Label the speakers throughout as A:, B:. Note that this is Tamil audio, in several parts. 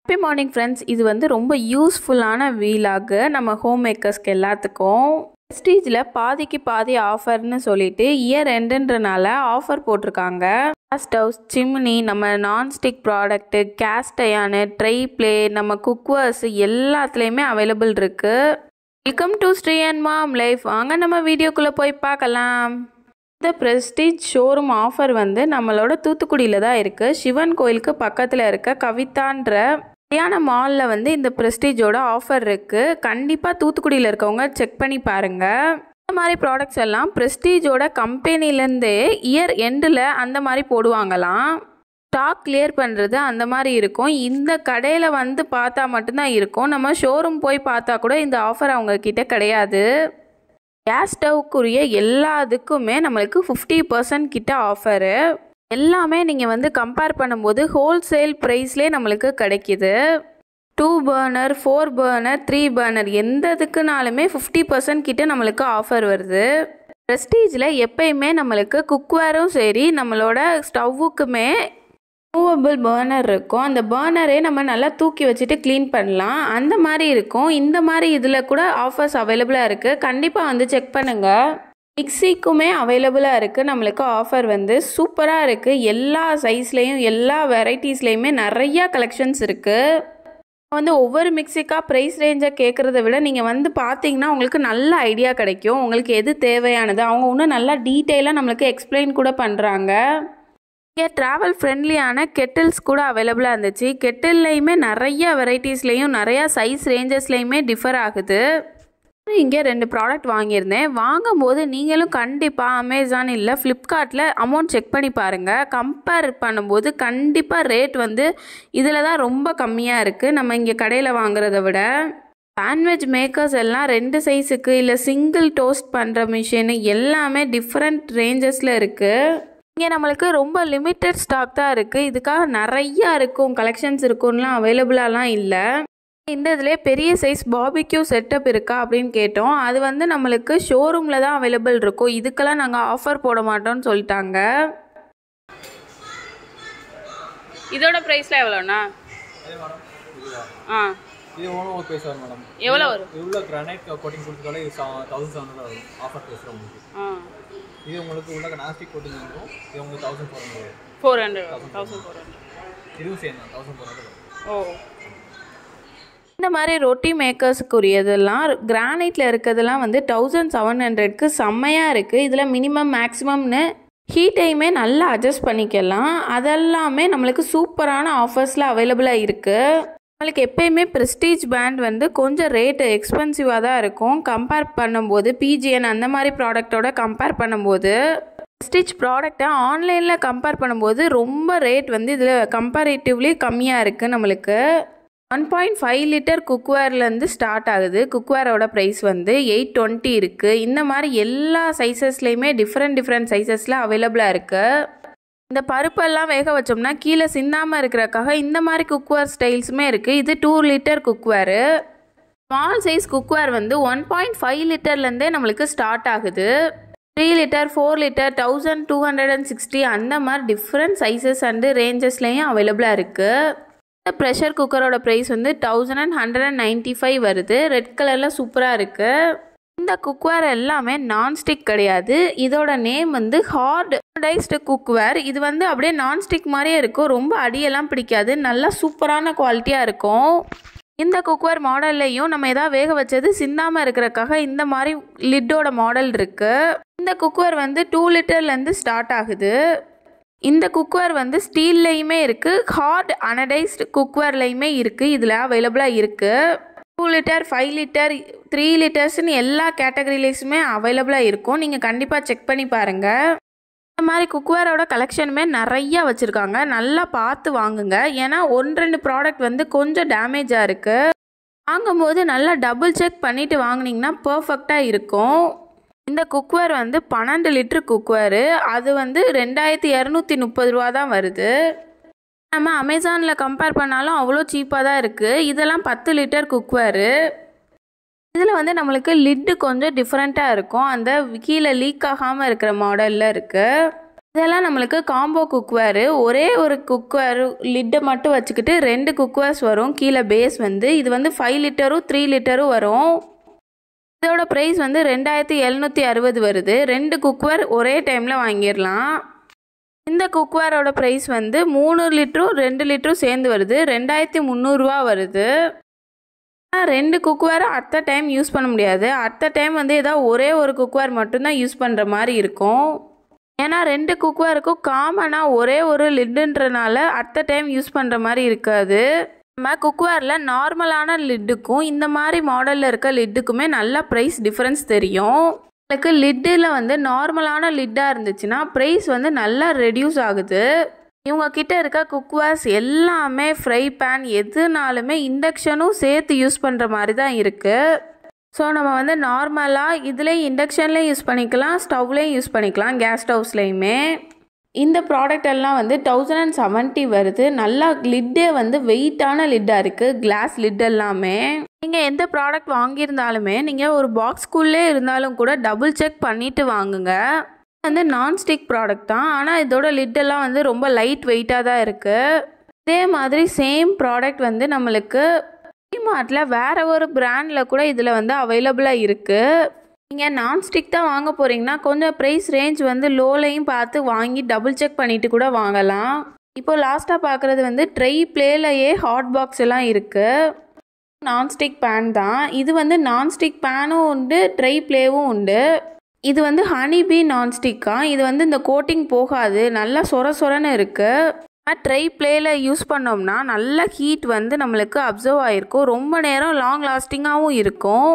A: ஹாப்பி மார்னிங் ஃப்ரெண்ட்ஸ் இது வந்து ரொம்ப யூஸ்ஃபுல்லான வீலாகு நம்ம ஹோம் மேக்கர்ஸ்க்கு எல்லாத்துக்கும் ஸ்டீஜில் பாதிக்கு பாதி ஆஃபர்னு சொல்லிட்டு இயர் எண்டுன்றனால ஆஃபர் போட்டிருக்காங்க கேஸ் ஸ்டவ் சிம்னி நம்ம nonstick product cast iron tri ply நம்ம குக்வர்ஸ் எல்லாத்துலேயுமே அவைலபிள் இருக்குது welcome to Sri and mom life வாங்க நம்ம வீடியோக்குள்ளே போய் பார்க்கலாம் இந்த ப்ரெஸ்டீஜ் ஷோரூம் ஆஃபர் வந்து நம்மளோட தூத்துக்குடியில் தான் இருக்குது சிவன் கோயிலுக்கு பக்கத்தில் இருக்க கவிதான்ற கல்யாண மாலில் வந்து இந்த ப்ரெஸ்டீஜோட ஆஃபர் இருக்குது கண்டிப்பாக தூத்துக்குடியில் இருக்கவங்க செக் பண்ணி பாருங்கள் இந்த மாதிரி ப்ராடக்ட்ஸ் எல்லாம் ப்ரெஸ்டீஜோட கம்பெனிலேருந்தே இயர் எண்டில் அந்த மாதிரி போடுவாங்களாம் ஸ்டாக் கிளியர் பண்ணுறது அந்த மாதிரி இருக்கும் இந்த கடையில் வந்து பார்த்தா மட்டும்தான் இருக்கும் நம்ம ஷோரூம் போய் பார்த்தா கூட இந்த ஆஃபர் அவங்க கிட்ட கிடையாது கேஸ் ஸ்டவ்க்குரிய எல்லாத்துக்குமே நம்மளுக்கு ஃபிஃப்டி பர்சன்ட் கிட்ட ஆஃபரு எல்லாமே நீங்கள் வந்து கம்பேர் பண்ணும்போது ஹோல்சேல் ப்ரைஸ்லேயே நம்மளுக்கு கிடைக்கிது two burner four burner three burner எந்த இதுக்குனாலுமே ஃபிஃப்டி பர்சன்ட் கிட்ட நம்மளுக்கு ஆஃபர் வருது ப்ரெஸ்டீஜில் எப்பயுமே நம்மளுக்கு குக்வேரும் சரி நம்மளோட ஸ்டவ்வுக்குமே மூவபிள் பர்னர் இருக்கும் அந்த பர்னரே நம்ம நல்லா தூக்கி வச்சுட்டு க்ளீன் பண்ணலாம் அந்த மாதிரி இருக்கும் இந்த மாதிரி இதில் கூட ஆஃபர்ஸ் அவைலபிளாக இருக்குது கண்டிப்பாக வந்து செக் பண்ணுங்கள் மிக்சிக்குமே அவைலபிளாக இருக்குது நம்மளுக்கு ஆஃபர் வந்து சூப்பராக இருக்குது எல்லா சைஸ்லேயும் எல்லா வெரைட்டிஸ்லேயுமே நிறையா கலெக்ஷன்ஸ் இருக்குது வந்து ஒவ்வொரு மிக்சிக்காக ப்ரைஸ் ரேஞ்சை கேட்குறத விட நீங்கள் வந்து பார்த்தீங்கன்னா உங்களுக்கு நல்ல ஐடியா கிடைக்கும் உங்களுக்கு எது தேவையானது அவங்க இன்னும் நல்லா டீட்டெயிலாக நம்மளுக்கு எக்ஸ்பிளைன் கூட பண்ணுறாங்க இங்கே ட்ராவல் ஃப்ரெண்ட்லியான கெட்டில்ஸ் கூட அவைலபிளாக இருந்துச்சு கெட்டில்லையுமே நிறைய வெரைட்டிஸ்லேயும் நிறையா சைஸ் ரேஞ்சஸ்லேயுமே டிஃபர் ஆகுது இங்கே ரெண்டு ப்ராடக்ட் வாங்கியிருந்தேன் வாங்கும்போது நீங்களும் கண்டிப்பாக அமேசான் இல்லை ஃப்ளிப்கார்ட்டில் அமௌண்ட் செக் பண்ணி பாருங்கள் கம்பேர் பண்ணும்போது கண்டிப்பாக ரேட் வந்து இதில் தான் ரொம்ப கம்மியாக இருக்குது நம்ம இங்கே கடையில் வாங்குறத விட சாண்ட்விச் மேக்கர்ஸ் எல்லாம் ரெண்டு சைஸுக்கு இல்லை சிங்கிள் டோஸ்ட் பண்ணுற மிஷின் எல்லாமே டிஃப்ரெண்ட் ரேஞ்சஸில் இருக்குது இங்கே நம்மளுக்கு ரொம்ப லிமிட்டட் ஸ்டாக் தான் இருக்குது இதுக்காக நிறையா இருக்கும் கலெக்ஷன்ஸ் இருக்கும்லாம் அவைலபிளாலாம் இல்லை இந்த இதிலே பெரிய சைஸ் பாபிக்யூ செட்டப் இருக்கா அப்படின்னு கேட்டோம் அது வந்து நம்மளுக்கு ஷோரூமில் தான் அவைலபிள் இருக்கும் இதுக்கெல்லாம் நாங்கள் ஆஃபர் போட மாட்டோம்னு சொல்லிட்டாங்க இதோட ப்ரைஸ்லாம் எவ்வளோண்ணா ஆ
B: இது ஒன்றும் ஒரு பேச வரும் மேடம்
A: எவ்வளோ வரும்
B: இவ்வளோ கிரானைட் கோட்டிங் கொடுத்ததால இது தௌசண்ட் செவன் ஹண்ட்ரட் வரும் ஆஃபர் பேசுகிறோம் உங்களுக்கு
A: ஆ
B: இது உங்களுக்கு உள்ள நாஸ்டிக் கோட்டிங் வந்துடும் இது உங்களுக்கு தௌசண்ட் ஃபோர் ஹண்ட்ரட் வரும்
A: ஃபோர் ஹண்ட்ரட் வரும் தௌசண்ட் ஃபோர் ஹண்ட்ரட்
B: இதுவும் சேம் தான் தௌசண்ட் ஃபோர் ஹண்ட்ரட் வரும்
A: ஓ இந்த மாதிரி ரொட்டி மேக்கர்ஸுக்குரியதெல்லாம் கிரானைட்டில் இருக்கிறதெல்லாம் வந்து தௌசண்ட் செவன் ஹண்ட்ரட்க்கு செம்மையாக இருக்குது இதில் மினிமம் மேக்ஸிமம்னு ஹீட்டையுமே நல்லா அட்ஜஸ்ட் பண்ணிக்கலாம் அதெல்லாமே நம்மளுக்கு சூப்பரான ஆஃபர்ஸில் அவைலபிளாக இருக்குது நம்மளுக்கு எப்பயுமே ப்ரெஸ்டீஜ் பேண்ட் வந்து கொஞ்சம் ரேட்டு எக்ஸ்பென்சிவாக தான் இருக்கும் கம்பேர் பண்ணும்போது பிஜிஎன் அந்த மாதிரி ப்ராடக்டோட கம்பேர் பண்ணும்போது ஸ்டிச் ப்ராடக்டை ஆன்லைனில் கம்பேர் பண்ணும்போது ரொம்ப ரேட் வந்து இதில் கம்பேரிட்டிவ்லி கம்மியாக இருக்குது நம்மளுக்கு ஒன் பாயிண்ட் ஃபைவ் லிட்டர் குக்வேர்லேருந்து ஸ்டார்ட் ஆகுது குக்வேரோட ப்ரைஸ் வந்து எயிட் டுவெண்ட்டி இருக்குது இந்த மாதிரி எல்லா சைஸஸ்லேயுமே டிஃப்ரெண்ட் டிஃப்ரெண்ட் சைஸஸில் அவைலபிளாக இருக்குது இந்த பருப்பெல்லாம் வேக வச்சோம்னா கீழே சிந்தாமல் இருக்கிறக்காக இந்த மாதிரி குக்வேர் ஸ்டைல்ஸுமே இருக்குது இது two litre cookware small size cookware வந்து ஒன் பாயிண்ட் ஃபைவ் லிட்டர்லேருந்தே நம்மளுக்கு ஸ்டார்ட் ஆகுது three litre four litre thousand two hundred and sixty அந்த மாதிரி டிஃப்ரெண்ட் சைஸஸ் அண்டு ரேஞ்சஸ்லேயும் அவைலபிளாக இருக்குது இந்த ப்ரெஷர் குக்கரோட ப்ரைஸ் வந்து thousand and hundred and ninety five வருது ரெட் கலரில் சூப்பராக இருக்குது இந்த குக்வேர் எல்லாமே நான்ஸ்டிக் கிடையாது இதோட நேம் வந்து ஹார்ட் டைஸ்டு குக்வேர் இது வந்து அப்படியே நான்ஸ்டிக் மாதிரியே இருக்கும் ரொம்ப அடியெல்லாம் பிடிக்காது நல்லா சூப்பரான குவாலிட்டியாக இருக்கும் இந்த குக்வேர் மாடல்லையும் நம்ம எதாவது வேக வச்சது சிந்தாமல் இருக்கிறக்காக இந்த மாதிரி லிட்டோட மாடல் இருக்குது இந்த குக்வேர் வந்து டூ லிட்டர்லேருந்து ஸ்டார்ட் ஆகுது இந்த குக்வேர் வந்து ஸ்டீல்லையுமே இருக்குது ஹார்ட் அனடைஸ்டு குக்வேர்லையுமே இருக்குது இதில் அவைலபிளாக இருக்குது two litre five litre three லிட்டர்ஸ்னு எல்லா கேட்டகரிலைஸுமே அவைலபிளாக இருக்கும் நீங்கள் கண்டிப்பாக செக் பண்ணி பாருங்கள் இந்த மாதிரி குக்வேரோட கலெக்ஷனுமே நிறையா வச்சுருக்காங்க நல்லா பார்த்து வாங்குங்க ஏன்னா ஒன்று ரெண்டு ப்ராடக்ட் வந்து கொஞ்சம் டேமேஜாக இருக்குது வாங்கும்போது நல்லா டபுள் செக் பண்ணிவிட்டு வாங்கினீங்கன்னா பர்ஃபெக்டாக இருக்கும் இந்த குக்வேர் வந்து பன்னெண்டு லிட்ரு குக்வேரு அது வந்து ரெண்டாயிரத்தி இரநூத்தி முப்பது ரூபா தான் வருது நம்ம அமேசானில் கம்பேர் பண்ணாலும் அவ்வளோ சீப்பாக தான் இருக்குது இதெல்லாம் பத்து லிட்டர் குக்வேரு இதில் வந்து நம்மளுக்கு லிட்டு கொஞ்சம் டிஃப்ரெண்ட்டாக இருக்கும் அந்த கீழே லீக் ஆகாமல் இருக்கிற மாடலில் இருக்குது இதெல்லாம் நம்மளுக்கு காம்போ குக்வேரு ஒரே ஒரு குக்வேர் லிட்டை மட்டும் வச்சுக்கிட்டு ரெண்டு குக்வேர்ஸ் வரும் கீழே பேஸ் வந்து இது வந்து ஃபைவ் லிட்டரும் த்ரீ லிட்டரும் வரும் இதோட ப்ரைஸ் வந்து ரெண்டாயிரத்தி எழுநூற்றி அறுபது வருது ரெண்டு குக்வேர் ஒரே டைமில் வாங்கிடலாம் இந்த குக்வேரோட ப்ரைஸ் வந்து மூணு லிட்டரும் ரெண்டு லிட்டரும் சேர்ந்து வருது ரெண்டாயிரத்தி முந்நூறுரூவா வருது ஆனால் ரெண்டு cookware at the time use பண்ண முடியாது அட் த டைம் வந்து ஏதாவது ஒரே ஒரு குக்வேர் மட்டும்தான் யூஸ் பண்ணுற மாதிரி இருக்கும் ஏன்னா ரெண்டு குக்வேருக்கும் காமனாக ஒரே ஒரு லிட்டுன்றனால அட் த டைம் யூஸ் பண்ணுற மாதிரி இருக்காது நம்ம குக்வேரில் நார்மலான லிட்டுக்கும் இந்த மாதிரி மாடலில் இருக்க லிட்டுக்குமே நல்ல ப்ரைஸ் டிஃப்ரென்ஸ் தெரியும் உங்களுக்கு லிட்டில் வந்து நார்மலான லிட்டாக இருந்துச்சுன்னா ப்ரைஸ் வந்து நல்லா ரெடியூஸ் ஆகுது இவங்க கிட்ட இருக்க குக்வேர்ஸ் எல்லாமே ஃப்ரை பேன் எதுனாலுமே இண்டக்ஷனும் சேர்த்து யூஸ் பண்ணுற மாதிரி தான் இருக்குது ஸோ நம்ம வந்து நார்மலாக இதுலேயும் இண்டக்ஷன்லேயும் யூஸ் பண்ணிக்கலாம் ஸ்டவ்லேயும் யூஸ் பண்ணிக்கலாம் கேஸ் ஸ்டவ்ஸ்லேயுமே இந்த ப்ராடக்ட் எல்லாம் வந்து தௌசண்ட் அண்ட் செவன்ட்டி வருது நல்லா லிட்டே வந்து வெயிட்டான லிட்டாக இருக்குது கிளாஸ் லிட் எல்லாமே நீங்கள் எந்த ப்ராடக்ட் வாங்கியிருந்தாலுமே நீங்கள் ஒரு பாக்ஸ்குள்ளே இருந்தாலும் கூட டபுள் செக் பண்ணிவிட்டு வாங்குங்க வந்து நான்ஸ்டிக் ப்ராடக்ட் தான் ஆனால் இதோட லிட்டெல்லாம் வந்து ரொம்ப லைட் வெயிட்டாக தான் இருக்குது இதே மாதிரி சேம் ப்ராடக்ட் வந்து நம்மளுக்கு டிமார்ட்டில் வேறு ஒரு பிராண்டில் கூட இதில் வந்து அவைலபிளாக இருக்குது நீங்கள் நான்ஸ்டிக் தான் வாங்க போகிறீங்கன்னா கொஞ்சம் ப்ரைஸ் ரேஞ்ச் வந்து லோலையும் பார்த்து வாங்கி டபுள் செக் பண்ணிவிட்டு கூட வாங்கலாம் இப்போ லாஸ்ட்டாக பார்க்குறது வந்து ட்ரை பிளேலையே ஹாட் பாக்ஸ் எல்லாம் இருக்குது நான்ஸ்டிக் பேன் தான் இது வந்து நான்ஸ்டிக் பேனும் உண்டு ட்ரை பிளேவும் உண்டு இது வந்து ஹனி பீ நான்ஸ்டிக்கா இது வந்து இந்த கோட்டிங் போகாது நல்லா சொர சொரன்னு இருக்குது ட்ரை பிளேயில் யூஸ் பண்ணோம்னா நல்ல ஹீட் வந்து நம்மளுக்கு அப்சர்வ் ஆகிருக்கும் ரொம்ப நேரம் லாங் லாஸ்டிங்காகவும் இருக்கும்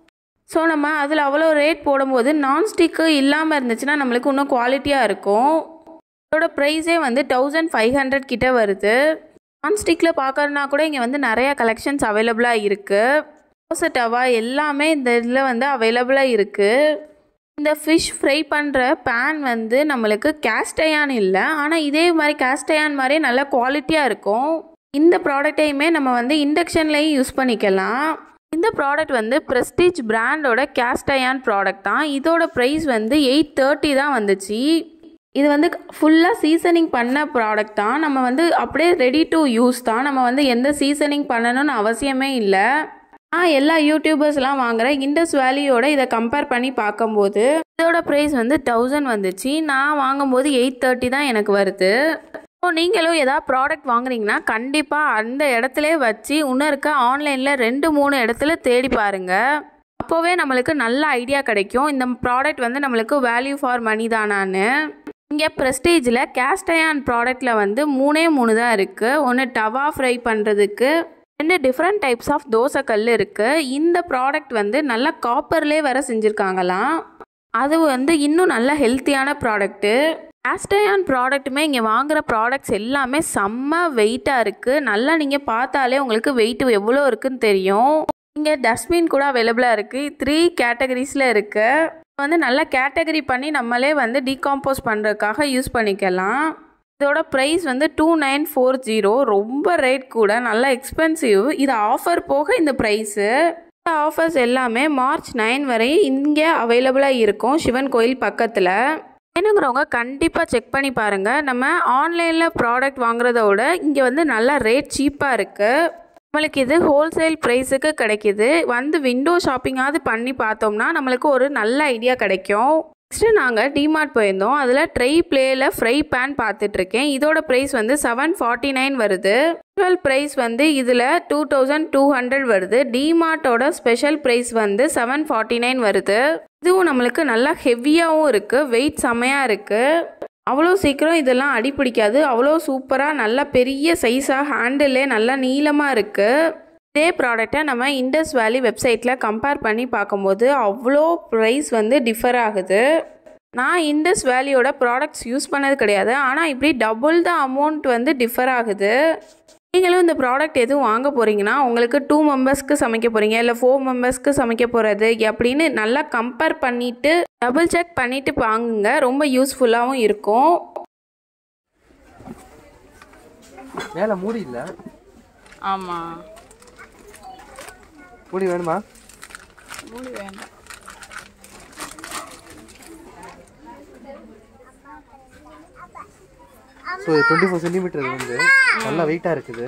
A: ஸோ நம்ம அதில் அவ்வளோ ரேட் போடும்போது நான்ஸ்டிக்கு இல்லாமல் இருந்துச்சுன்னா நம்மளுக்கு இன்னும் குவாலிட்டியாக இருக்கும் இதோட ப்ரைஸே வந்து தௌசண்ட் ஃபைவ் ஹண்ட்ரட் கிட்ட வருது நான்ஸ்டிக்கில் பார்க்கறதுனா கூட இங்கே வந்து நிறையா கலெக்ஷன்ஸ் அவைலபிளாக இருக்குது தோசை டவா எல்லாமே இந்த இதில் வந்து அவைலபிளாக இருக்குது இந்த ஃபிஷ் ஃப்ரை பண்ணுற பேன் வந்து நம்மளுக்கு கேஸ்டயான் இல்லை ஆனால் இதே மாதிரி கேஸ்டயான் மாதிரியே நல்ல குவாலிட்டியாக இருக்கும் இந்த ப்ராடக்டையுமே நம்ம வந்து இண்டக்ஷன்லேயும் யூஸ் பண்ணிக்கலாம் இந்த ப்ராடக்ட் வந்து ப்ரெஸ்டீஜ் பிராண்டோட கேஸ்டயான் ப்ராடக்ட் தான் இதோட ப்ரைஸ் வந்து எயிட் தேர்ட்டி தான் வந்துச்சு இது வந்து ஃபுல்லாக சீசனிங் பண்ண ப்ராடக்ட் தான் நம்ம வந்து அப்படியே ரெடி டு யூஸ் தான் நம்ம வந்து எந்த சீசனிங் பண்ணணும்னு அவசியமே இல்லை நான் எல்லா யூடியூபர்ஸ்லாம் வாங்குகிறேன் இண்டஸ் வேலியோட இதை கம்பேர் பண்ணி பார்க்கும்போது இதோட ப்ரைஸ் வந்து தௌசண்ட் வந்துச்சு நான் வாங்கும்போது எயிட் தேர்ட்டி தான் எனக்கு வருது ஸோ நீங்களும் ஏதாவது ப்ராடக்ட் வாங்குறீங்கன்னா கண்டிப்பாக அந்த இடத்துல வச்சு இன்னும் இருக்க ஆன்லைனில் ரெண்டு மூணு இடத்துல தேடி பாருங்கள் அப்போவே நம்மளுக்கு நல்ல ஐடியா கிடைக்கும் இந்த ப்ராடக்ட் வந்து நம்மளுக்கு வேல்யூ ஃபார் மணி தானான்னு இங்கே ப்ரெஸ்டீஜில் கேஸ்டயான் ப்ராடக்டில் வந்து மூணே மூணு தான் இருக்குது ஒன்று டவா ஃப்ரை பண்ணுறதுக்கு ரெண்டு டிஃப்ரெண்ட் டைப்ஸ் ஆஃப் தோசைக்கல் இருக்குது இந்த ப்ராடக்ட் வந்து நல்லா காப்பர்லேயே வர செஞ்சுருக்காங்களாம் அது வந்து இன்னும் நல்ல ஹெல்த்தியான ப்ராடக்ட்டு ஆஸ்டயான் ப்ராடக்ட்டுமே இங்கே வாங்குகிற ப்ராடக்ட்ஸ் எல்லாமே செம்ம வெயிட்டாக இருக்குது நல்லா நீங்கள் பார்த்தாலே உங்களுக்கு வெயிட் எவ்வளோ இருக்குன்னு தெரியும் இங்கே டஸ்ட்பின் கூட அவைலபிளாக இருக்குது த்ரீ கேட்டகரிஸில் இருக்குது வந்து நல்லா கேட்டகரி பண்ணி நம்மளே வந்து டீகாம்போஸ் பண்ணுறதுக்காக யூஸ் பண்ணிக்கலாம் இதோட ப்ரைஸ் வந்து டூ நைன் ஃபோர் ஜீரோ ரொம்ப ரேட் கூட நல்லா எக்ஸ்பென்சிவ் இது ஆஃபர் போக இந்த ப்ரைஸு இந்த ஆஃபர்ஸ் எல்லாமே மார்ச் நைன் வரை இங்கே அவைலபிளாக இருக்கும் சிவன் கோயில் பக்கத்தில் வேணுங்கிறவங்க கண்டிப்பாக செக் பண்ணி பாருங்கள் நம்ம ஆன்லைனில் ப்ராடக்ட் வாங்குறத விட இங்கே வந்து நல்லா ரேட் சீப்பாக இருக்குது நம்மளுக்கு இது ஹோல்சேல் ப்ரைஸுக்கு கிடைக்கிது வந்து விண்டோ ஷாப்பிங்காவது பண்ணி பார்த்தோம்னா நம்மளுக்கு ஒரு நல்ல ஐடியா கிடைக்கும் நெக்ஸ்ட்டு நாங்கள் டிமார்ட் போயிருந்தோம் அதில் ட்ரை பிளேயில் ஃப்ரை பேன் பார்த்துட்ருக்கேன் இதோட ப்ரைஸ் வந்து செவன் ஃபார்ட்டி நைன் வருது ஸ்பெஷல் ப்ரைஸ் வந்து இதில் டூ தௌசண்ட் டூ ஹண்ட்ரட் வருது டிமார்ட்டோட ஸ்பெஷல் ப்ரைஸ் வந்து செவன் ஃபார்ட்டி நைன் வருது இதுவும் நம்மளுக்கு நல்லா ஹெவியாகவும் இருக்குது வெயிட் செம்மையாக இருக்குது அவ்வளோ சீக்கிரம் இதெல்லாம் அடிப்பிடிக்காது அவ்வளோ சூப்பராக நல்ல பெரிய சைஸாக ஹேண்டிலே நல்லா நீளமாக இருக்குது இதே ப்ராடக்டை நம்ம இண்டஸ் வேலி வெப்சைட்டில் கம்பேர் பண்ணி பார்க்கும்போது அவ்வளோ ப்ரைஸ் வந்து டிஃபர் ஆகுது நான் இண்டஸ் வேலியோட ப்ராடக்ட்ஸ் யூஸ் பண்ணது கிடையாது ஆனால் இப்படி டபுள் த அமௌண்ட் வந்து டிஃபர் ஆகுது நீங்களும் இந்த ப்ராடக்ட் எதுவும் வாங்க போகிறீங்கன்னா உங்களுக்கு டூ மெம்பர்ஸ்க்கு சமைக்க போகிறீங்க இல்லை ஃபோர் மெம்பர்ஸ்க்கு சமைக்க போகிறது அப்படின்னு நல்லா கம்பேர் பண்ணிவிட்டு டபுள் செக் பண்ணிவிட்டு வாங்குங்க ரொம்ப யூஸ்ஃபுல்லாகவும் இருக்கும்
B: மேலே மூடி இல்லை
C: ஆமாம்
B: மூடி வேணுமா
C: மூடி வேண்டாம்
B: ஸோ டுவெண்ட்டி ஃபோர் சென்டிமீட்டர் இது வந்து நல்லா வெயிட்டாக இருக்குது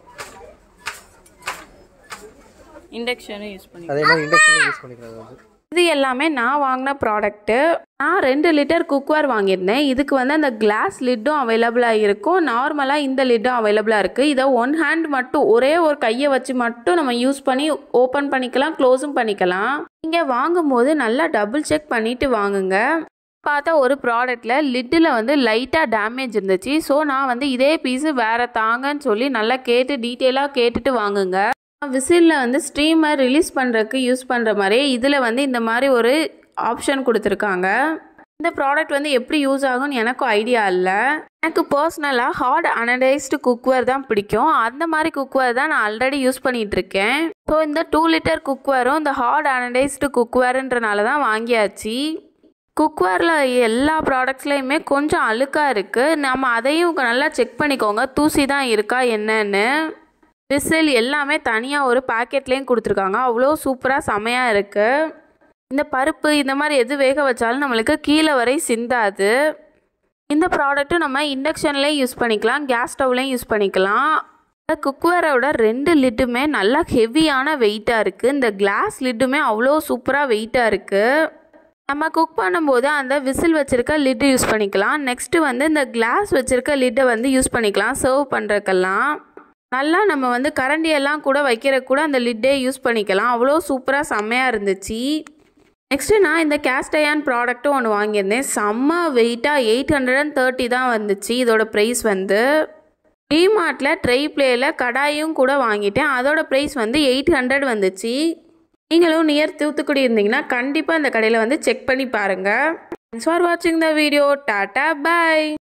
C: இண்டக்ஷனும் யூஸ் பண்ணி
B: அதே மாதிரி இண்டக்ஷனில் யூஸ் பண்ணிக்கிறது வந்து
A: இது எல்லாமே நான் வாங்கின ப்ராடக்ட்டு நான் ரெண்டு லிட்டர் குக்வேர் வாங்கியிருந்தேன் இதுக்கு வந்து அந்த கிளாஸ் லிட்டும் அவைலபிளாக இருக்கும் நார்மலாக இந்த லிட்டும் அவைலபிளாக இருக்குது இதை ஒன் ஹேண்ட் மட்டும் ஒரே ஒரு கையை வச்சு மட்டும் நம்ம யூஸ் பண்ணி ஓப்பன் பண்ணிக்கலாம் க்ளோஸும் பண்ணிக்கலாம் நீங்கள் வாங்கும்போது நல்லா டபுள் செக் பண்ணிவிட்டு வாங்குங்க பார்த்தா ஒரு ப்ராடக்ட்டில் லிட்டில் வந்து லைட்டாக டேமேஜ் இருந்துச்சு ஸோ நான் வந்து இதே பீஸு வேறு தாங்கன்னு சொல்லி நல்லா கேட்டு டீட்டெயிலாக கேட்டுட்டு வாங்குங்க விசிலில் வந்து ஸ்டீமர் ரிலீஸ் பண்ணுறதுக்கு யூஸ் பண்ணுற மாதிரி இதில் வந்து இந்த மாதிரி ஒரு ஆப்ஷன் கொடுத்துருக்காங்க இந்த ப்ராடக்ட் வந்து எப்படி யூஸ் ஆகும்னு எனக்கும் ஐடியா இல்லை எனக்கு பர்சனலாக ஹார்ட் அனடைஸ்டு குக்வேர் தான் பிடிக்கும் அந்த மாதிரி குக்வேர் தான் நான் ஆல்ரெடி யூஸ் பண்ணிகிட்டு இருக்கேன் ஸோ இந்த டூ லிட்டர் குக்வேரும் இந்த ஹார்ட் அனடைஸ்டு குக்வேருன்றனால தான் வாங்கியாச்சு குக்வேரில் எல்லா ப்ராடக்ட்ஸ்லேயுமே கொஞ்சம் அழுக்காக இருக்குது நம்ம அதையும் நல்லா செக் பண்ணிக்கோங்க தூசி தான் இருக்கா என்னன்னு விசில் எல்லாமே தனியாக ஒரு பாக்கெட்லேயும் கொடுத்துருக்காங்க அவ்வளோ சூப்பராக செமையாக இருக்குது இந்த பருப்பு இந்த மாதிரி எது வேக வச்சாலும் நம்மளுக்கு கீழே வரை சிந்தாது இந்த ப்ராடக்ட்டும் நம்ம இண்டக்ஷன்லேயும் யூஸ் பண்ணிக்கலாம் கேஸ் ஸ்டவ்லேயும் யூஸ் பண்ணிக்கலாம் குக்வேரோட ரெண்டு லிட்டுமே நல்லா ஹெவியான வெயிட்டாக இருக்குது இந்த கிளாஸ் லிட்டுமே அவ்வளோ சூப்பராக வெயிட்டாக இருக்குது நம்ம குக் பண்ணும்போது அந்த விசில் வச்சுருக்க லிட்டு யூஸ் பண்ணிக்கலாம் நெக்ஸ்ட்டு வந்து இந்த கிளாஸ் வச்சுருக்க லிட்டை வந்து யூஸ் பண்ணிக்கலாம் சர்வ் பண்ணுறதுக்கெல்லாம் நல்லா நம்ம வந்து கரண்டியெல்லாம் கூட வைக்கிற கூட அந்த லிட்டே யூஸ் பண்ணிக்கலாம் அவ்வளோ சூப்பராக செம்மையாக இருந்துச்சு நெக்ஸ்ட்டு நான் இந்த கேஸ்டயான் ப்ராடக்ட்டும் ஒன்று வாங்கியிருந்தேன் செம்ம வெயிட்டாக எயிட் ஹண்ட்ரட் அண்ட் தேர்ட்டி தான் வந்துச்சு இதோட ப்ரைஸ் வந்து டிமார்ட்டில் ட்ரை பிளேயில் கடாயும் கூட வாங்கிட்டேன் அதோட ப்ரைஸ் வந்து எயிட் ஹண்ட்ரட் வந்துச்சு நீங்களும் நியர் தூத்துக்குடி இருந்தீங்கன்னா கண்டிப்பாக இந்த கடையில் வந்து செக் பண்ணி பாருங்கள் தேங்க்ஸ் ஃபார் வாட்சிங் த வீடியோ டாட்டா பை